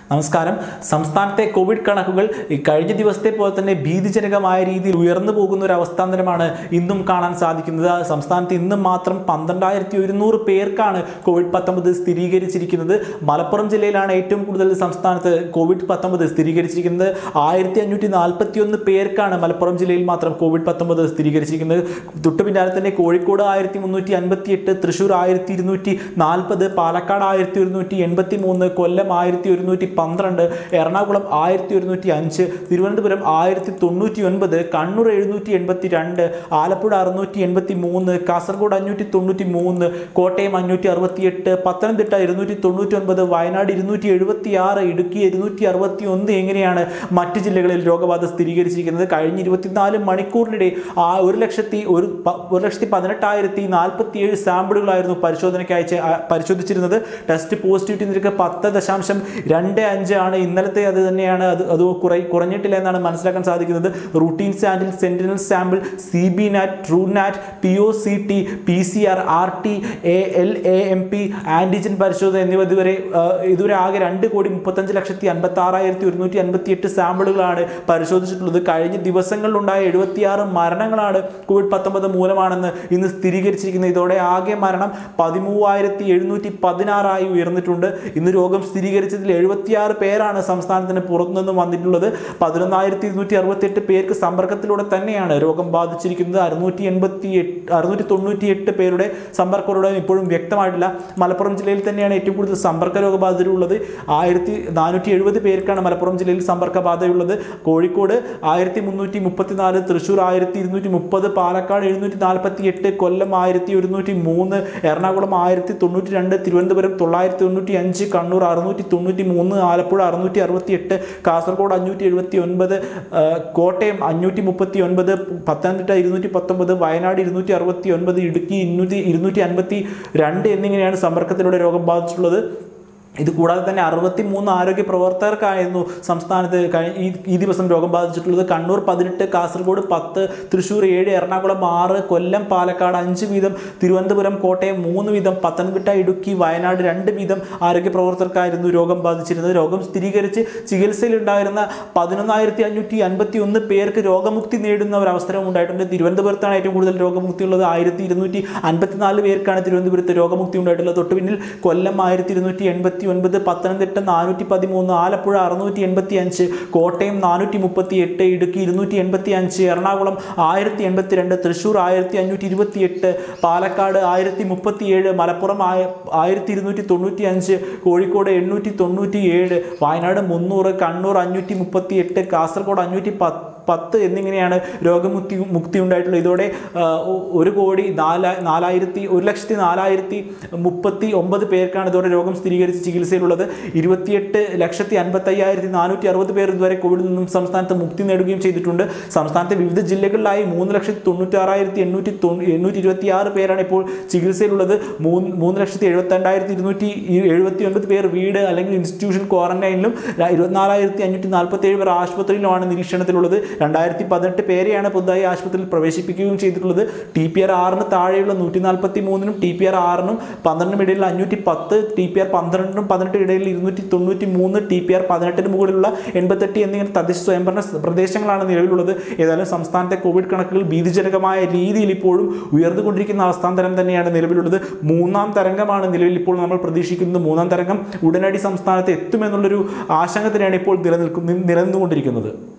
നമസ്കാരം സംസ്ഥാനത്തെ കോവിഡ് കണക്കുകൾ ഈ കഴിഞ്ഞ ദിവസത്തെ പോലെ തന്നെ ഭീതിജനകമായ രീതിയിൽ ഉയർന്നു പോകുന്ന ഒരു അവസ്ഥാന്തരമാണ് ഇന്നും കാണാൻ സാധിക്കുന്നത് സംസ്ഥാനത്ത് ഇന്നും മാത്രം പന്ത്രണ്ടായിരത്തി ഒരുന്നൂറ് പേർക്കാണ് കോവിഡ് പത്തൊമ്പത് സ്ഥിരീകരിച്ചിരിക്കുന്നത് മലപ്പുറം ജില്ലയിലാണ് ഏറ്റവും കൂടുതൽ സംസ്ഥാനത്ത് കോവിഡ് പത്തൊമ്പത് സ്ഥിരീകരിച്ചിരിക്കുന്നത് ആയിരത്തി അഞ്ഞൂറ്റി നാൽപ്പത്തി ഒന്ന് പേർക്കാണ് മലപ്പുറം ജില്ലയിൽ മാത്രം കോവിഡ് പത്തൊമ്പത് സ്ഥിരീകരിച്ചിരിക്കുന്നത് തൊട്ടു പിന്നാലെ തന്നെ കോഴിക്കോട് ആയിരത്തി മുന്നൂറ്റി അൻപത്തി എട്ട് തൃശ്ശൂർ ആയിരത്തി ഇരുന്നൂറ്റി നാൽപ്പത് പാലക്കാട് ആയിരത്തി ഒരുന്നൂറ്റി എൺപത്തി മൂന്ന് കൊല്ലം ആയിരത്തി ഒരുന്നൂറ്റി പന്ത്രണ്ട് എറണാകുളം ആയിരത്തി ഒരുന്നൂറ്റി അഞ്ച് തിരുവനന്തപുരം ആയിരത്തി തൊണ്ണൂറ്റി ഒൻപത് കണ്ണൂർ എഴുന്നൂറ്റി എൺപത്തി രണ്ട് ആലപ്പുഴ അറുന്നൂറ്റി എൺപത്തി മൂന്ന് കാസർഗോഡ് അഞ്ഞൂറ്റി തൊണ്ണൂറ്റി മൂന്ന് കോട്ടയം അഞ്ഞൂറ്റി അറുപത്തി എട്ട് പത്തനംതിട്ട ഇരുന്നൂറ്റി തൊണ്ണൂറ്റി ഒൻപത് വയനാട് ഇരുന്നൂറ്റി എഴുപത്തി ആറ് ഇടുക്കി ഇരുന്നൂറ്റി അറുപത്തി ഒന്ന് എങ്ങനെയാണ് മറ്റ് ജില്ലകളിൽ രോഗബാധ സ്ഥിരീകരിച്ചിരിക്കുന്നത് കഴിഞ്ഞ ഇരുപത്തിനാല് മണിക്കൂറിനിടെ ആ ഒരു ലക്ഷത്തി ഒരു പ- ഒരു ലക്ഷത്തി പതിനെട്ടായിരത്തി നാൽപ്പത്തി ഏഴ് സാമ്പിളുകളായിരുന്നു പരിശോധനയ്ക്ക് അയച്ച് ആ, പരിശോധിച്ചിരുന്നത് ടെസ്റ്റ് പോസിറ്റിവിറ്റി നിരക്ക് പത്ത് ദശാംശം രണ്ട് അഞ്ച് ആണ് ഇന്നലത്തെ അത് തന്നെയാണ് അത് അത് കുറ കുറഞ്ഞിട്ടില്ല എന്നാണ് മനസ്സിലാക്കാൻ സാധിക്കുന്നത് routine sample sentinel sample C B NAAT Truenat P O C T P C R R T L A M P പി ആൻറ്റിജൻ പരിശോധന എന്നിവ ഇതുവരെ ആ, ഇതുവരെ ആകെ രണ്ട് കോടി മുപ്പത്തഞ്ച് ലക്ഷത്തി അൻപത്തി ആറായിരത്തി ഒരുന്നൂറ്റി അൻപത്തി എട്ട് സാമ്പിളുകളാണ് പരിശോധിച്ചിട്ടുള്ളത് കഴിഞ്ഞ ദിവസങ്ങളിലുണ്ടായ എഴുപത്തിയാറ് മരണങ്ങളാണ് കോവിഡ് പത്തൊമ്പത് മൂലമാണെന്ന് ഇന്ന് സ്ഥിരീകരിച്ചിരിക്കുന്നത് ഇതോടെ ആകെ മരണം പതിമൂവായിരത്തി എഴുന്നൂറ്റി പതിനാറായി ഉയർന്നിട്ടുണ്ട് ഇന്ന് രോഗം സ്ഥിരീകരിച്ചതിൽ എഴുപത്തിയാറ് പേരാണ് സംസ്ഥാനത്തിന് പുറത്തുനിന്നും വന്നിട്ടുള്ളത് പതിനൊന്നായിരത്തി ഇരുന്നൂറ്റി അറുപത്തി എട്ട് പേർക്ക് സമ്പർക്കത്തിലൂടെ തന്നെയാണ് രോഗം ബാധിച്ചിരിക്കുന്നത് അറുന്നൂറ്റി എൺപത്തി എട്ട് അറുന്നൂറ്റി തൊണ്ണൂറ്റി എട്ട് പേരുടെ സമ്പർക്കരോടം ഇപ്പോഴും വ്യക്തമായിട്ടില്ല മലപ്പുറം ജില്ലയിൽ തന്നെയാണ് ഏറ്റവും കൂടുതൽ സമ്പർക്ക രോഗബാധിതരുള്ളത് ആയിരത്തി നാനൂറ്റി എഴുപത് പേർക്കാണ് മലപ്പുറം ജില്ലയിൽ സമ്പർക്ക ബാധയുള്ളത് കോഴിക്കോട് ആയിരത്തി മുന്നൂറ്റി മുപ്പത്തിനാല് തൃശ്ശൂർ ആയിരത്തി ഇരുന്നൂറ്റി മുപ്പത് പാലക്കാട് എഴുന്നൂറ്റി നാൽപ്പത്തി എട്ട് കൊല്ലം ആയിരത്തി ഒരുന്നൂറ്റി മൂന്ന് എറണാകുളം ആയിരത്തി തൊണ്ണൂറ്റി രണ്ട് തിരുവനന്തപുരം തൊള്ളായിരത്തി തൊണ്ണൂറ്റി അഞ്ച് കണ്ണൂർ അറുന്നൂറ്റി തൊണ്ണൂറ്റി മൂന്ന് ആലപ്പുഴ അറുന്നൂറ്റി അറുപത്തി എട്ട് കാസർഗോഡ് അഞ്ഞൂറ്റി എഴുപത്തി ഒൻപത് ആ, കോട്ടയം അഞ്ഞൂറ്റി മുപ്പത്തി ഒൻപത് പത്തനംതിട്ട ഇരുന്നൂറ്റി പത്തൊമ്പത് വയനാട് ഇരുന്നൂറ്റി അറുപത്തി ഒൻപത് ഇടുക്കി ഇരുന്നൂറ്റി ഇരുന്നൂറ്റി അൻപത്തി രണ്ട് എന്നിങ്ങനെയാണ് സമ്പർക്കത്തിലൂടെ രോഗം ബാധിച്ചിട്ടുള്ളത് ഇത് കൂടാതെ തന്നെ അറുപത്തി മൂന്ന് ആരോഗ്യ പ്രവർത്തകർക്കായിരുന്നു സംസ്ഥാനത്ത് കഴി- ഈ ഈ ദിവസം രോഗം ബാധിച്ചിട്ടുള്ളത് കണ്ണൂർ പതിനെട്ട് കാസർഗോഡ് പത്ത് തൃശ്ശൂർ ഏഴ് എറണാകുളം ആറ് കൊല്ലം പാലക്കാട് അഞ്ച് വീതം തിരുവനന്തപുരം കോട്ടയം മൂന്ന് വീതം പത്തനംതിട്ട ഇടുക്കി വയനാട് രണ്ട് വീതം ആരോഗ്യ പ്രവർത്തകർക്കായിരുന്നു രോഗം ബാധിച്ചിരുന്നത് രോഗം സ്ഥിരീകരിച്ച് ചികിത്സയിലുണ്ടായിരുന്ന പതിനൊന്നായിരത്തി അഞ്ഞൂറ്റി അൻപത്തി ഒന്ന് പേർക്ക് രോഗമുക്തി നേടുന്ന ഒരു അവസരം ഉണ്ടായിട്ടുണ്ട് തിരുവനന്തപുരത്താണ് ഏറ്റവും കൂടുതൽ രോഗമുക്തി ഉള്ളത് ആയിരത്തി ഇരുന്നൂറ്റി അൻപത്തിനാല് പേർക്കാണ് തിരുവനന്തപുരത്ത് രോഗമുക്തി ഉണ്ടായിട്ടുള്ളത് തൊട്ടു പിന്നിൽ കൊല്ലം ആയിരത്തി ഇരുന്നൂറ്റി എൺപത്തി ഒൻപത് പത്തനംതിട്ട നാനൂറ്റി പതിമൂന്ന് ആലപ്പുഴ അറുന്നൂറ്റി എൺപത്തി അഞ്ച് കോട്ടയം നാനൂറ്റി മുപ്പത്തി എട്ട് ഇടുക്കി ഇരുന്നൂറ്റി എൺപത്തി അഞ്ച് എറണാകുളം ആയിരത്തി എൺപത്തി രണ്ട് തൃശ്ശൂർ ആയിരത്തി അഞ്ഞൂറ്റി ഇരുപത്തി എട്ട് പാലക്കാട് ആയിരത്തി മുപ്പത്തി ഏഴ് മലപ്പുറം ആയ ആയിരത്തി ഇരുന്നൂറ്റി തൊണ്ണൂറ്റി അഞ്ച് കോഴിക്കോട് എണ്ണൂറ്റി തൊണ്ണൂറ്റി ഏഴ് വയനാട് മുന്നൂറ് കണ്ണൂർ അഞ്ഞൂറ്റി മുപ്പത്തി എട്ട് കാസർഗോഡ് അഞ്ഞൂറ്റി പത്ത് പത്ത് എന്നിങ്ങനെയാണ് രോഗമുക്തി മുക്തി ഉണ്ടായിട്ടുള്ളത് ഇതോടെ ആ, ഒ- ഒരു കോടി നാല നാലായിരത്തി ഒരു ലക്ഷത്തി നാലായിരത്തി മുപ്പത്തി ഒമ്പത് പേർക്കാണ് ഇതോടെ രോഗം സ്ഥിരീകരിച്ച് ചികിത്സയിലുള്ളത് ഇരുപത്തിയെട്ട് ലക്ഷത്തി അൻപത്തയ്യായിരത്തി നാനൂറ്റി അറുപത് പേർ ഇതുവരെ കോവിഡിൽ നിന്നും സംസ്ഥാനത്ത് മുക്തി നേടുകയും ചെയ്തിട്ടുണ്ട് സംസ്ഥാനത്തെ വിവിധ ജില്ലകളിലായി മൂന്ന് ലക്ഷത്തി തൊണ്ണൂറ്റാറായിരത്തി എണ്ണൂറ്റി തൊണ്ണൂ എണ്ണൂറ്റി ഇരുപത്തി ആറ് പേരാണ് ഇപ്പോൾ ചികിത്സയിലുള്ളത് മൂന്ന് മൂന്ന് ലക്ഷത്തി എഴുപത്തിരണ്ടായിരത്തി ഇരുന്നൂറ്റി എഴുപത്തി ഒൻപത് പേർ വീട് അല്ലെങ്കിൽ ഇൻസ്റ്റിറ്റ്യൂഷൻ ക്വാറന്റൈനിലും ഇരുപത്തിനാലായിരത്തി അഞ്ഞൂറ്റി നാൽപ്പത്തി ഏഴ് പേർ ആശുപത്രിയിലുമാണ് നിരീക്ഷണത്തിലുള്ളത് രണ്ടായിരത്തി പതിനെട്ട് പേരെയാണ് പുതുതായി ആശുപത്രിയിൽ പ്രവേശിപ്പിക്കുകയും ചെയ്തിട്ടുള്ളത് ടി പി ആർ ആറിന് താഴെയുള്ള നൂറ്റി നാൽപ്പത്തി മൂന്നിനും ടി പി ആർ ആറിനും പന്ത്രണ്ടിനും ഇടയിൽ അഞ്ഞൂറ്റി പത്ത് ടി പി ആർ പന്ത്രണ്ടിനും പതിനെട്ടിനും ഇടയിൽ ഇരുന്നൂറ്റി തൊണ്ണൂറ്റി മൂന്ന് ടി പി ആർ പതിനെട്ടിന് മുകളിലുള്ള എൺപത്തെട്ട് എന്നിങ്ങനെ തദ്ദേശ സ്വയംഭരണ പ്രദേശങ്ങളാണ് നിലവിലുള്ളത് ഏതായാലും സംസ്ഥാനത്തെ കോവിഡ് കണക്കുകൾ ഭീതിജനകമായ രീതിയിൽ ഇപ്പോഴും ഉയർന്നുകൊണ്ടിരിക്കുന്ന അവസ്ഥാന്തരം തന്നെയാണ് നിലവിലുള്ളത് മൂന്നാം തരംഗമാണ് നിലവിൽ ഇപ്പോൾ നമ്മൾ പ്രതീക്ഷിക്കുന്നത് മൂന്നാം തരംഗം ഉടനടി സംസ്ഥാനത്ത് എത്തുമെന്നുള്ളൊരു ആശങ്ക തന്നെയാണ് ഇപ്പോൾ നിലനിൽക്കുന്ന നിലനിന്നുകൊണ്ടിരിക്കുന്നത്